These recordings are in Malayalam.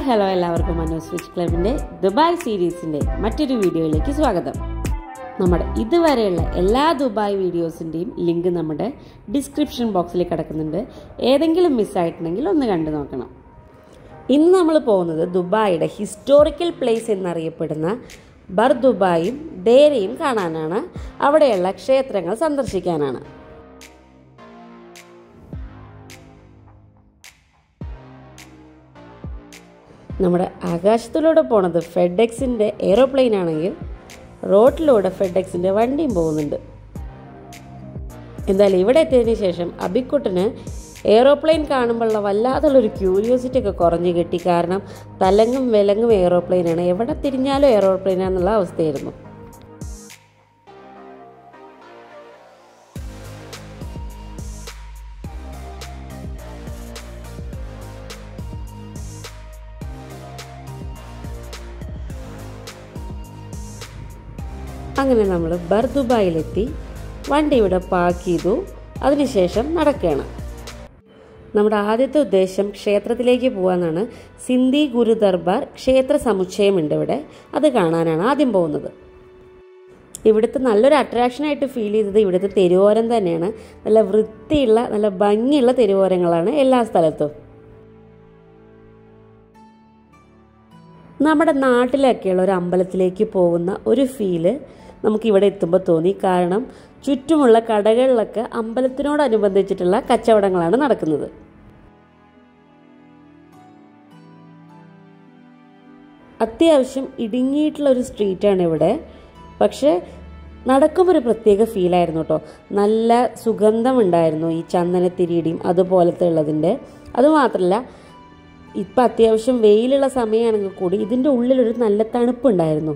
ഹായ് ഹലോ എല്ലാവർക്കും മനു സ്വിച്ച് ക്ലബിൻ്റെ ദുബായ് സീരീസിൻ്റെ മറ്റൊരു വീഡിയോയിലേക്ക് സ്വാഗതം നമ്മുടെ ഇതുവരെയുള്ള എല്ലാ ദുബായ് വീഡിയോസിൻ്റെയും ലിങ്ക് നമ്മുടെ ഡിസ്ക്രിപ്ഷൻ ബോക്സിൽ കിടക്കുന്നുണ്ട് ഏതെങ്കിലും മിസ്സായിട്ടുണ്ടെങ്കിൽ ഒന്ന് കണ്ടു നോക്കണം ഇന്ന് നമ്മൾ പോകുന്നത് ദുബായിയുടെ ഹിസ്റ്റോറിക്കൽ പ്ലേസ് എന്നറിയപ്പെടുന്ന ബർ ദുബായും ദേരയും കാണാനാണ് അവിടെയുള്ള ക്ഷേത്രങ്ങൾ സന്ദർശിക്കാനാണ് നമ്മുടെ ആകാശത്തിലൂടെ പോണത് ഫെഡെക്സിൻ്റെ എയ്റോപ്ലെയിൻ ആണെങ്കിൽ റോഡിലൂടെ ഫെഡെക്സിൻ്റെ വണ്ടിയും പോകുന്നുണ്ട് എന്തായാലും ഇവിടെ എത്തിയതിന് ശേഷം അബിക്കുട്ടന് എയ്റോപ്ലെയിൻ കാണുമ്പോഴുള്ള വല്ലാതുള്ളൊരു ക്യൂരിയോസിറ്റി ഒക്കെ കുറഞ്ഞു കിട്ടി കാരണം തലങ്ങും വിലങ്ങും എയ്റോപ്ലെയിനാണ് എവിടെ തിരിഞ്ഞാലും എയ്റോപ്ലെയിനാന്നുള്ള അവസ്ഥയായിരുന്നു അങ്ങനെ നമ്മൾ ബർ ദുബായിലെത്തി വണ്ടി ഇവിടെ പാർക്ക് ചെയ്തു അതിനുശേഷം നടക്കുകയാണ് നമ്മുടെ ആദ്യത്തെ ഉദ്ദേശം ക്ഷേത്രത്തിലേക്ക് പോകാനാണ് സിന്ധി ഗുരു ദർബാർ ക്ഷേത്ര സമുച്ചയമുണ്ട് ഇവിടെ അത് കാണാനാണ് ആദ്യം പോകുന്നത് ഇവിടുത്തെ നല്ലൊരു അട്രാക്ഷനായിട്ട് ഫീൽ ചെയ്തത് ഇവിടുത്തെ തെരുവോരം തന്നെയാണ് നല്ല വൃത്തിയുള്ള നല്ല ഭംഗിയുള്ള തെരുവോരങ്ങളാണ് എല്ലാ സ്ഥലത്തും നമ്മുടെ നാട്ടിലൊക്കെയുള്ള ഒരു അമ്പലത്തിലേക്ക് പോകുന്ന ഒരു ഫീല് നമുക്ക് ഇവിടെ എത്തുമ്പോൾ തോന്നി കാരണം ചുറ്റുമുള്ള കടകളിലൊക്കെ അമ്പലത്തിനോടനുബന്ധിച്ചിട്ടുള്ള കച്ചവടങ്ങളാണ് നടക്കുന്നത് അത്യാവശ്യം ഇടുങ്ങിയിട്ടുള്ള ഒരു സ്ട്രീറ്റാണ് ഇവിടെ പക്ഷേ നടക്കുമ്പോൾ ഒരു പ്രത്യേക ഫീലായിരുന്നു കേട്ടോ നല്ല സുഗന്ധം ഉണ്ടായിരുന്നു ഈ ചന്ദനത്തിരിയുടെയും അതുപോലത്തെ ഉള്ളതിൻ്റെ അതുമാത്രമല്ല ഇപ്പം അത്യാവശ്യം വെയിലുള്ള സമയമാണെങ്കിൽ കൂടി ഇതിൻ്റെ ഉള്ളിലൊരു നല്ല തണുപ്പുണ്ടായിരുന്നു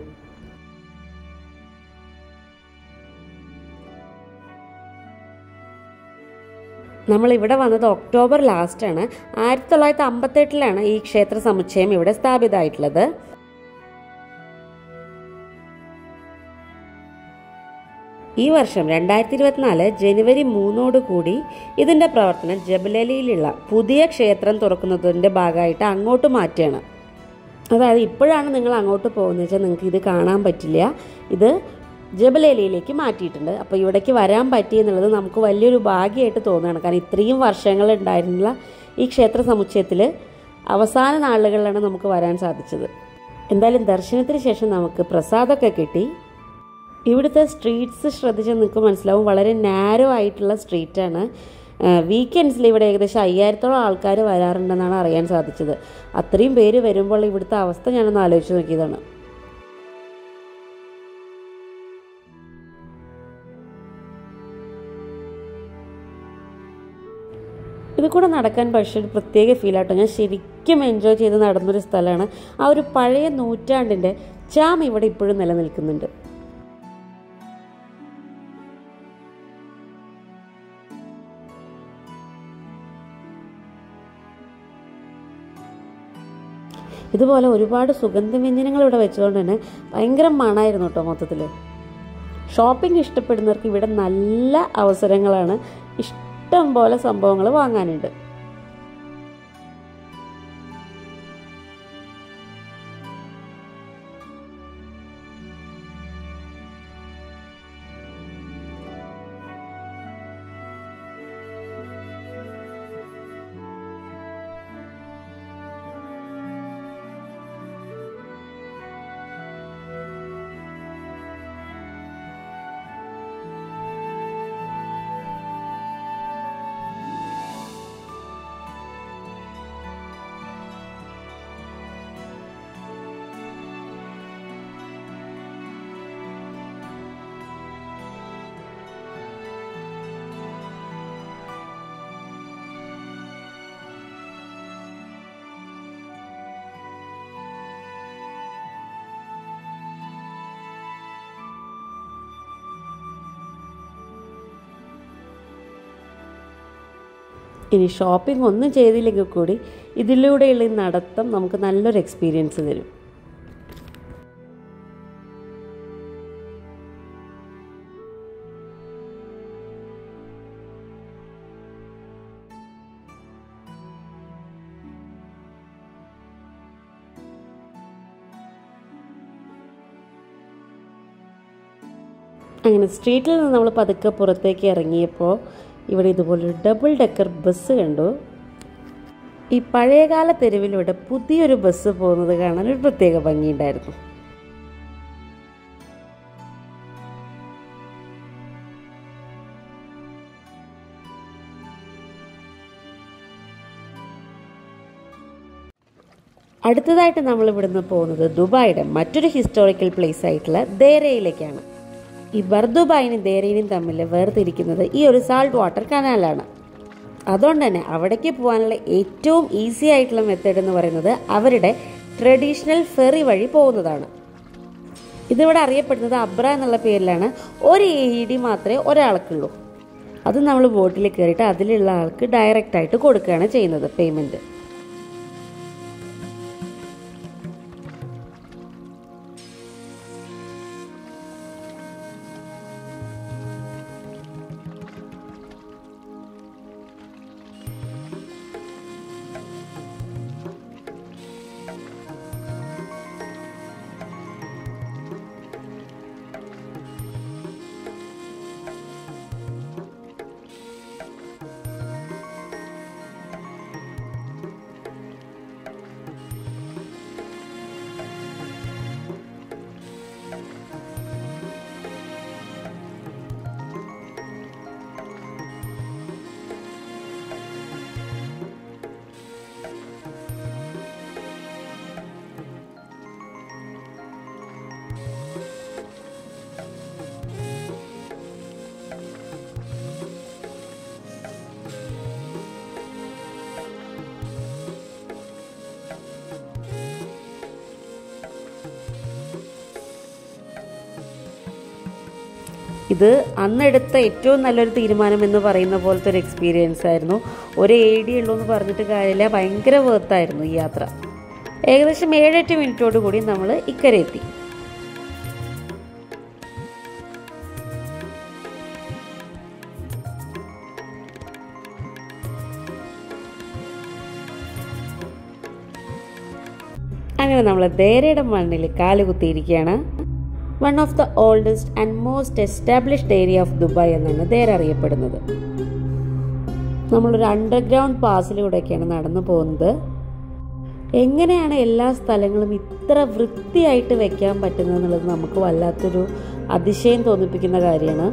നമ്മൾ ഇവിടെ വന്നത് ഒക്ടോബർ ലാസ്റ്റാണ് ആയിരത്തി തൊള്ളായിരത്തി അമ്പത്തെട്ടിലാണ് ഈ ക്ഷേത്ര സമുച്ചയം ഇവിടെ സ്ഥാപിതമായിട്ടുള്ളത് ഈ വർഷം രണ്ടായിരത്തി ഇരുപത്തിനാല് ജനുവരി മൂന്നോട് കൂടി ഇതിൻ്റെ പ്രവർത്തനം ജബലലിയിലുള്ള പുതിയ ക്ഷേത്രം തുറക്കുന്നതിൻ്റെ ഭാഗമായിട്ട് അങ്ങോട്ട് മാറ്റുകയാണ് അതായത് ഇപ്പോഴാണ് നിങ്ങൾ അങ്ങോട്ട് പോകുന്നത് വെച്ചാൽ നിങ്ങൾക്ക് ഇത് കാണാൻ പറ്റില്ല ഇത് ജബലേലിയിലേക്ക് മാറ്റിയിട്ടുണ്ട് അപ്പോൾ ഇവിടേക്ക് വരാൻ പറ്റി എന്നുള്ളത് നമുക്ക് വലിയൊരു ഭാഗ്യമായിട്ട് തോന്നുകയാണ് കാരണം ഇത്രയും വർഷങ്ങൾ ഉണ്ടായിരുന്നുള്ള ഈ ക്ഷേത്ര സമുച്ചയത്തിൽ അവസാന നാളുകളിലാണ് നമുക്ക് വരാൻ സാധിച്ചത് എന്തായാലും ദർശനത്തിന് ശേഷം നമുക്ക് പ്രസാദമൊക്കെ കിട്ടി ഇവിടുത്തെ സ്ട്രീറ്റ്സ് ശ്രദ്ധിച്ച് നിങ്ങൾക്ക് മനസ്സിലാവും വളരെ നാരോ ആയിട്ടുള്ള സ്ട്രീറ്റാണ് വീക്കെൻഡ്സിൽ ഇവിടെ ഏകദേശം അയ്യായിരത്തോളം ആൾക്കാർ വരാറുണ്ടെന്നാണ് അറിയാൻ സാധിച്ചത് അത്രയും പേര് വരുമ്പോൾ ഇവിടുത്തെ അവസ്ഥ ഞാനൊന്ന് ആലോചിച്ച് നോക്കിയതാണ് ഇത് കൂടെ നടക്കാൻ പക്ഷേ ഒരു പ്രത്യേക ഫീലാട്ടോ ഞാൻ ശരിക്കും എൻജോയ് ചെയ്ത് നടന്നൊരു സ്ഥലമാണ് ആ ഒരു പഴയ നൂറ്റാണ്ടിൻ്റെ ചാം ഇവിടെ ഇപ്പോഴും നിലനിൽക്കുന്നുണ്ട് ഇതുപോലെ ഒരുപാട് സുഗന്ധവ്യഞ്ജനങ്ങൾ ഇവിടെ വെച്ചതുകൊണ്ട് തന്നെ ഭയങ്കര മണമായിരുന്നു കേട്ടോ മൊത്തത്തിൽ ഷോപ്പിംഗ് ഇഷ്ടപ്പെടുന്നവർക്ക് ഇവിടെ നല്ല അവസരങ്ങളാണ് ഇഷ്ടം പോലെ സംഭവങ്ങൾ വാങ്ങാനുണ്ട് ഇനി ഷോപ്പിംഗ് ഒന്നും ചെയ്തില്ലെങ്കിൽ കൂടി ഇതിലൂടെയുള്ള ഈ നടത്തം നമുക്ക് നല്ലൊരു എക്സ്പീരിയൻസ് തരും അങ്ങനെ സ്ട്രീറ്റിൽ നിന്ന് നമ്മൾ പതുക്കെ പുറത്തേക്ക് ഇറങ്ങിയപ്പോൾ ഇവിടെ ഇതുപോലൊരു ഡബിൾ ഡെക്കർ ബസ് കണ്ടു ഈ പഴയകാല തെരുവിലൂടെ പുതിയൊരു ബസ് പോകുന്നത് കാണാൻ ഒരു പ്രത്യേക ഭംഗിയുണ്ടായിരുന്നു അടുത്തതായിട്ട് നമ്മൾ ഇവിടുന്ന് പോകുന്നത് ദുബായിയുടെ മറ്റൊരു ഹിസ്റ്റോറിക്കൽ പ്ലേസ് ആയിട്ടുള്ള ദേരയിലേക്കാണ് ഈ ബർദുബായിനും ദേരയിനും തമ്മിൽ വേർതിരിക്കുന്നത് ഈ ഒരു സാൾട്ട് വാട്ടർ കനാലാണ് അതുകൊണ്ട് തന്നെ അവിടേക്ക് പോകാനുള്ള ഏറ്റവും ഈസി ആയിട്ടുള്ള മെത്തേഡ് എന്ന് പറയുന്നത് അവരുടെ ട്രഡീഷണൽ ഫെറി വഴി പോകുന്നതാണ് ഇതിവിടെ അറിയപ്പെടുന്നത് അബ്ര എന്നുള്ള പേരിലാണ് ഒരു എ ഡി മാത്രമേ ഒരാൾക്കുള്ളൂ അത് നമ്മൾ ബോട്ടിൽ കയറിയിട്ട് അതിലുള്ള ആൾക്ക് ഡയറക്റ്റ് ആയിട്ട് കൊടുക്കുകയാണ് ചെയ്യുന്നത് പേയ്മെൻറ്റ് ഇത് അന്നെടുത്ത ഏറ്റവും നല്ലൊരു തീരുമാനം എന്ന് പറയുന്ന പോലത്തെ ഒരു എക്സ്പീരിയൻസ് ആയിരുന്നു ഒരു എ ഡി ഉള്ളൂ എന്ന് പറഞ്ഞിട്ട് കാര്യമില്ല ഭയങ്കര വേർത്തായിരുന്നു ഈ യാത്ര ഏകദേശം ഏഴെട്ട് മിനിറ്റോട് കൂടി നമ്മൾ ഇക്കരെ എത്തി അങ്ങനെ നമ്മൾ ദേരയുടെ മണ്ണിൽ കാലുകുത്തിയിരിക്കുകയാണ് one of the oldest and most established area of Dubai എന്നാണ് ദേര അറിയപ്പെടുന്നത് നമ്മളൊരു അണ്ടർഗ്രൗണ്ട് പാസിലൂടെയൊക്കെയാണ് നടന്നു പോകുന്നത് എങ്ങനെയാണ് എല്ലാ സ്ഥലങ്ങളും ഇത്ര വൃത്തിയായിട്ട് വെക്കാൻ പറ്റുന്നത് എന്നുള്ളത് നമുക്ക് വല്ലാത്തൊരു അതിശയം തോന്നിപ്പിക്കുന്ന കാര്യമാണ്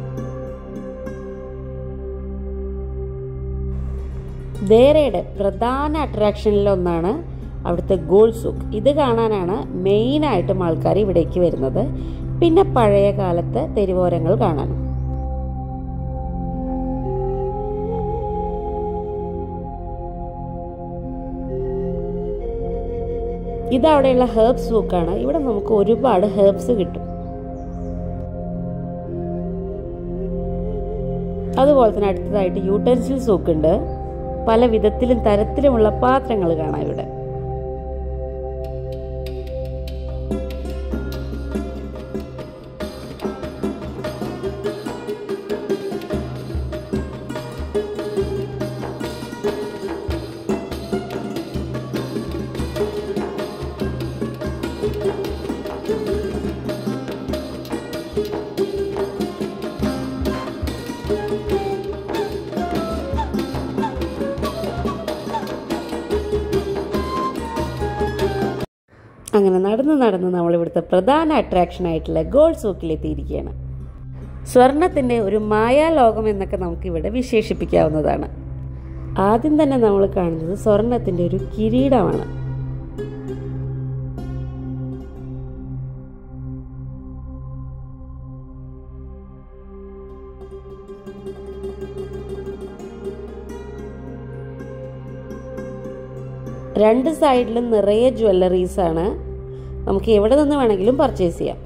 ദേരയുടെ പ്രധാന അട്രാക്ഷനിൽ ഒന്നാണ് അവിടുത്തെ ഗോൾ സൂക്ക് ഇത് കാണാനാണ് മെയിനായിട്ടും ആൾക്കാർ ഇവിടേക്ക് വരുന്നത് പിന്നെ പഴയ കാലത്തെ തെരുവോരങ്ങൾ കാണാനും ഇത് അവിടെയുള്ള ഹെർബ്സ് സൂക്കാണ് ഇവിടെ നമുക്ക് ഒരുപാട് ഹെർബ്സ് കിട്ടും അതുപോലെ തന്നെ അടുത്തതായിട്ട് യൂട്ടൻസിൽ സൂക്കുണ്ട് പല വിധത്തിലും തരത്തിലുമുള്ള പാത്രങ്ങൾ കാണാം ഇവിടെ അങ്ങനെ നടന്ന് നടന്ന് നമ്മൾ ഇവിടുത്തെ പ്രധാന അട്രാക്ഷൻ ആയിട്ടുള്ള ഗോൾഡ് സൂക്കിലെത്തിയിരിക്കുകയാണ് സ്വർണത്തിൻ്റെ ഒരു മായാലോകം എന്നൊക്കെ നമുക്ക് ഇവിടെ വിശേഷിപ്പിക്കാവുന്നതാണ് ആദ്യം തന്നെ നമ്മൾ കാണുന്നത് സ്വർണത്തിൻ്റെ ഒരു കിരീടമാണ് രണ്ട് സൈഡിലും നിറയെ ജ്വല്ലറീസ് ആണ് നമുക്ക് എവിടെ നിന്ന് വേണമെങ്കിലും പർച്ചേസ് ചെയ്യാം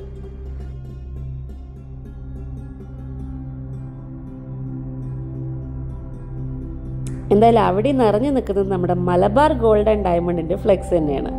എന്തായാലും അവിടെ നിറഞ്ഞു നിൽക്കുന്നത് നമ്മുടെ മലബാർ ഗോൾഡ് ആൻഡ് ഡയമണ്ടിന്റെ ഫ്ലെക്സ് തന്നെയാണ്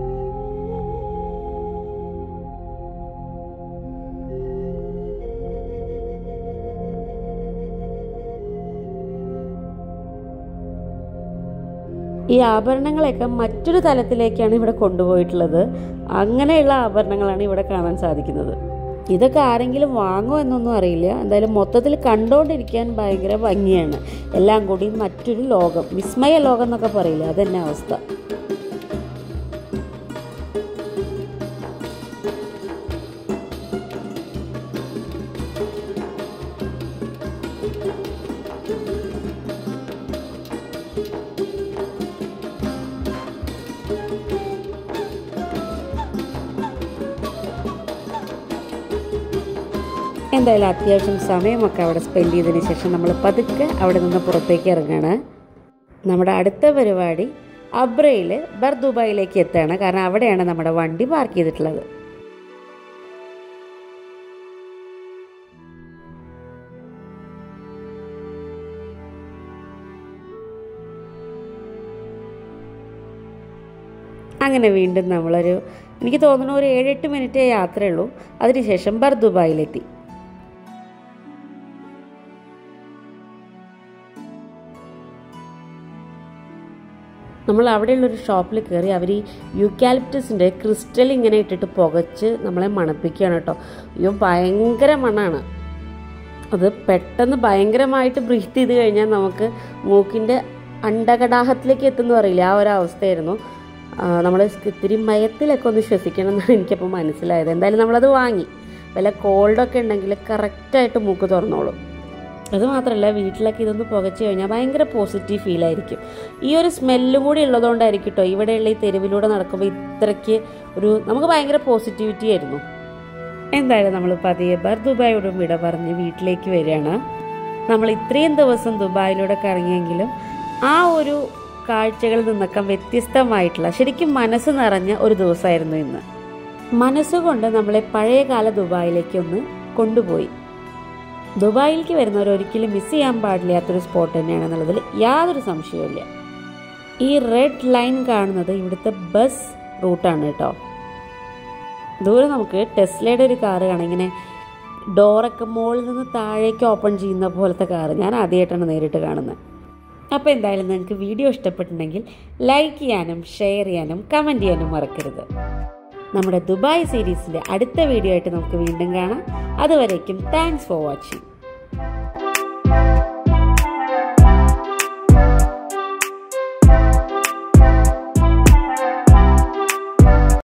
ഈ ആഭരണങ്ങളെയൊക്കെ മറ്റൊരു തലത്തിലേക്കാണ് ഇവിടെ കൊണ്ടുപോയിട്ടുള്ളത് അങ്ങനെയുള്ള ആഭരണങ്ങളാണ് ഇവിടെ കാണാൻ സാധിക്കുന്നത് ഇതൊക്കെ ആരെങ്കിലും വാങ്ങുമോ എന്നൊന്നും അറിയില്ല എന്തായാലും മൊത്തത്തിൽ കണ്ടുകൊണ്ടിരിക്കാൻ ഭയങ്കര ഭംഗിയാണ് എല്ലാം കൂടി മറ്റൊരു ലോകം വിസ്മയ ലോകം എന്നൊക്കെ പറയില്ല അതന്നെ അവസ്ഥ എന്തായാലും അത്യാവശ്യം സമയമൊക്കെ അവിടെ സ്പെൻഡ് ചെയ്തതിന് ശേഷം നമ്മൾ പതുക്കെ അവിടെ നിന്ന് പുറത്തേക്ക് ഇറങ്ങുകയാണ് നമ്മുടെ അടുത്ത പരിപാടി അബ്രയിൽ ബർ ദുബായിലേക്ക് എത്തുകയാണ് കാരണം അവിടെയാണ് നമ്മുടെ വണ്ടി പാർക്ക് ചെയ്തിട്ടുള്ളത് അങ്ങനെ വീണ്ടും നമ്മളൊരു എനിക്ക് തോന്നുന്നു ഒരു ഏഴെട്ട് മിനിറ്റ് യാത്രയുള്ളൂ അതിനുശേഷം ബർ ദുബായിലെത്തി നമ്മൾ അവിടെയുള്ളൊരു ഷോപ്പിൽ കയറി അവർ ഈ യൂക്കാലിപ്റ്റസിൻ്റെ ക്രിസ്റ്റൽ ഇങ്ങനെ ഇട്ടിട്ട് പുകച്ച് നമ്മളെ മണപ്പിക്കുകയാണ് കേട്ടോ അയ്യോ ഭയങ്കര മണമാണ് അത് പെട്ടെന്ന് ഭയങ്കരമായിട്ട് ബ്രീത്ത് ചെയ്ത് കഴിഞ്ഞാൽ നമുക്ക് മൂക്കിൻ്റെ അണ്ടകടാഹത്തിലേക്ക് എത്തുന്നു പറയില്ല ആ ഒരു അവസ്ഥയായിരുന്നു നമ്മൾ ഇത്തിരി മയത്തിലൊക്കെ ഒന്ന് ശ്വസിക്കണം എന്നാണ് എനിക്കപ്പോൾ മനസ്സിലായത് എന്തായാലും നമ്മളത് വാങ്ങി വല്ല കോൾഡൊക്കെ ഉണ്ടെങ്കിൽ കറക്റ്റായിട്ട് മൂക്ക് തുറന്നോളും അത് മാത്രമല്ല വീട്ടിലൊക്കെ ഇതൊന്ന് പുകച്ച് കഴിഞ്ഞാൽ ഭയങ്കര പോസിറ്റീവ് ഫീലായിരിക്കും ഈ ഒരു സ്മെല്ലും കൂടി ഉള്ളതുകൊണ്ടായിരിക്കും കേട്ടോ ഇവിടെയുള്ള ഈ തെരുവിലൂടെ നടക്കുമ്പോൾ ഇത്രയ്ക്ക് ഒരു നമുക്ക് ഭയങ്കര പോസിറ്റിവിറ്റി ആയിരുന്നു എന്തായാലും നമ്മൾ പതിയെ ബർ ദുബായോടും വിട പറഞ്ഞ് വീട്ടിലേക്ക് വരികയാണ് നമ്മൾ ഇത്രയും ദിവസം ദുബായിലൂടെ കറങ്ങിയെങ്കിലും ആ ഒരു കാഴ്ചകളിൽ നിന്നൊക്കെ വ്യത്യസ്തമായിട്ടുള്ള ശരിക്കും മനസ്സ് നിറഞ്ഞ ഒരു ദിവസമായിരുന്നു ഇന്ന് മനസ്സുകൊണ്ട് നമ്മളെ പഴയകാല ദുബായിലേക്ക് ഒന്ന് കൊണ്ടുപോയി ദുബായിലേക്ക് വരുന്നവർ ഒരിക്കലും മിസ് ചെയ്യാൻ പാടില്ലാത്തൊരു സ്പോട്ട് തന്നെയാണെന്നുള്ളതിൽ യാതൊരു സംശയവുമില്ല ഈ റെഡ് ലൈൻ കാണുന്നത് ഇവിടുത്തെ ബസ് റൂട്ടാണ് കേട്ടോ ദൂരെ നമുക്ക് ടെസ്ലയുടെ ഒരു കാറ് കാണാം ഇങ്ങനെ ഡോറൊക്കെ മുകളിൽ നിന്ന് താഴേക്ക് ഓപ്പൺ ചെയ്യുന്ന പോലത്തെ കാറ് ഞാൻ ആദ്യമായിട്ടാണ് നേരിട്ട് കാണുന്നത് അപ്പോൾ എന്തായാലും നിങ്ങൾക്ക് വീഡിയോ ഇഷ്ടപ്പെട്ടിട്ടുണ്ടെങ്കിൽ ലൈക്ക് ചെയ്യാനും ഷെയർ ചെയ്യാനും കമൻറ്റ് ചെയ്യാനും മറക്കരുത് നമ്മുടെ ദുബായ് സീരീസിൻ്റെ അടുത്ത വീഡിയോ ആയിട്ട് നമുക്ക് വീണ്ടും കാണാം അതുവരേക്കും താങ്ക്സ് ഫോർ വാച്ചിങ്